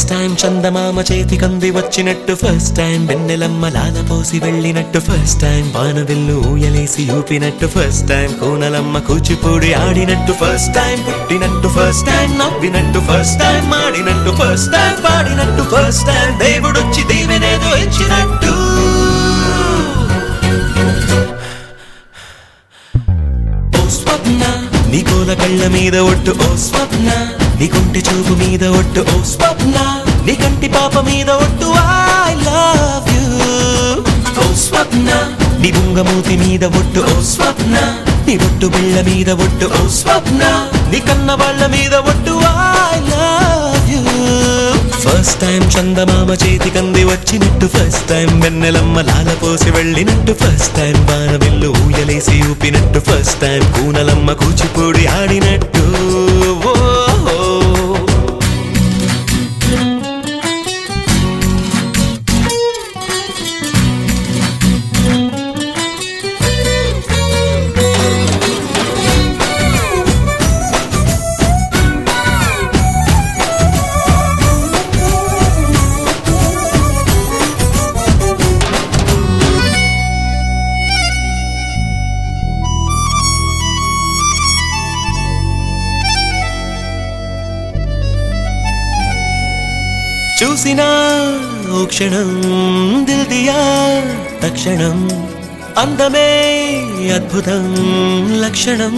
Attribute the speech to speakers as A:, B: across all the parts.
A: First time చందమామ చేతి కంది వచ్చినట్టు ఫస్ట్ టైం వెన్నెలమ్మ లాల పోసి వెళ్ళినట్టు ఫస్ట్ టైం వానవిల్లు ఊయలేసి ఊపినట్టు ఫస్ట్ టైం కోనలమ్మ కూచిపూడి ఆడినట్టు ఫస్ట్ టైం పుట్టినట్టు ఫస్ట్ టైం నవ్వినట్టు ఫస్ట్ టైం ఆడినట్టు ఫస్ట్ టైం పాడినట్టు ఫస్ట్ టైం దేవుడొచ్చి దీవెనేదో ఇచ్చినట్టు ఓ స్వప్న నీ కోల కళ్ళ మీద ఒట్టు ఓ స్వప్న నీ కొంటి చూపు మీద ఒట్టు ఓ స్వప్న నీ కంటి పాప మీద ఒట్టు ఐ లవ్ యూ ఓ స్వప్న నీ బుంగమూతి మీద ఒట్టు ఓ స్వప్న నీ ఒట్టు బిళ్ళ మీద ఒట్టు ఓ స్వప్న నీ కన్న వాళ్ళ మీద ఒట్టు I love you first time చందమామ చేతి కంది వచ్చినట్టు ఫస్ట్ టైం వెన్నెలమ్మ లాల పోసి వెళ్ళినట్టు ఫస్ట్ టైం బాణవిల్లు ఊయలేసి ఊపినట్టు ఫస్ట్ టైం కూనలమ్మ కూచిపూడి ఆడినట్టు ఓ, ఓ. చూసినా ఓ క్షణం దిల్ దియా తక్షణం అందమే అద్భుతం లక్షణం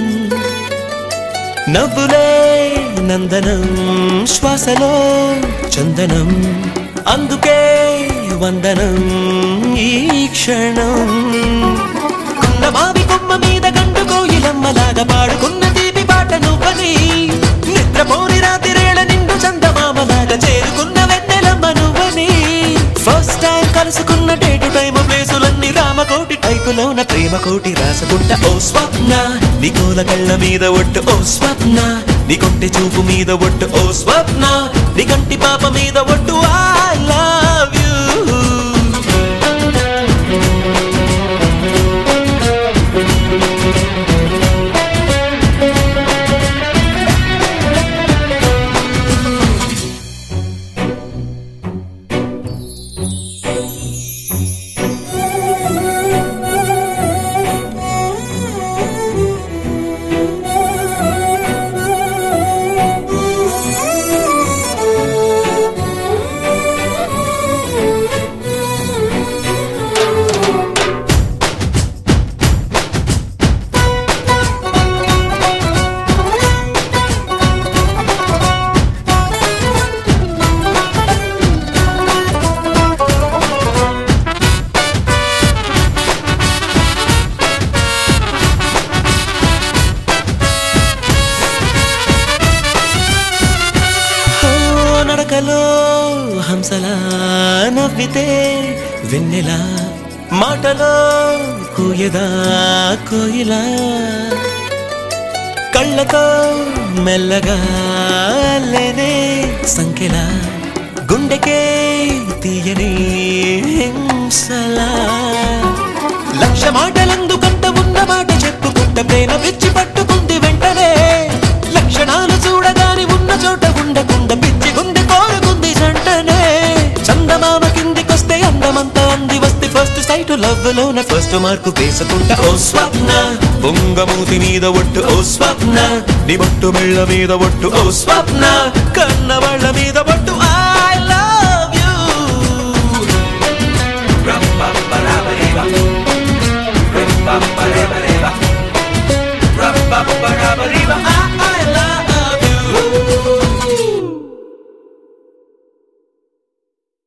A: నవ్వులే నందనం శ్వాసలో చందనం అందుకే వందనం ఈ క్షణం కున్న మావి కొమ్మ మీద గండు కోయిలమ్మలాగా పాడుకున్న తీపి పాట నువ్వని నిద్రపోని రాతిరేళ నిండు చందమామలాగా చేరుకున్న వెన్నెలమ్మ నువ్వని ఫస్ట్ టైం కలుసుకున్న డేటు టైము ప్లేసులన్నీ రామకోటి టైపులోన ప్రేమ కోటి రాసుకుంటా ఓ స్వప్న నీ కోల కళ్ళ మీద ఒట్టు ఓ స్వప్న నీ కొంటె చూపు మీద ఒట్టు ఓ స్వప్న నీ కంటి పాప మీద ఒట్టు ఐ లవ్ యూ ఓ నడకలో హంసలా నవ్వితే వెన్నెలా మాటలో కూయదా కోయిలా కళ్ళతో మెల్లగా లేనే సంఖ్యలా గుండెకే తీయని హింసలా లక్ష మాటలందుకంట ఉన్న మాట చెప్పుకుంట ప్రేమ పిచ్చి పట్టుకుంది వెంటనే లక్షణాలు చూడగాని ఉన్న చోట ఉండకుండా పిచ్చి గుండె కోరుకుంది జంటనే చందమామ కిందికొస్తే అందమంతా అంది వస్తే ఫస్ట్ సైట్ లవ్ లోన ఫస్ట్ మార్కు వేసుకుంటా ఓ స్వప్న బొంగమూతి మీద ఒట్టు ఓ స్వప్న నీ బొట్టు మెళ్ళ మీద ఒట్టు ఓ స్వప్న కన్న వాళ్ళ మీద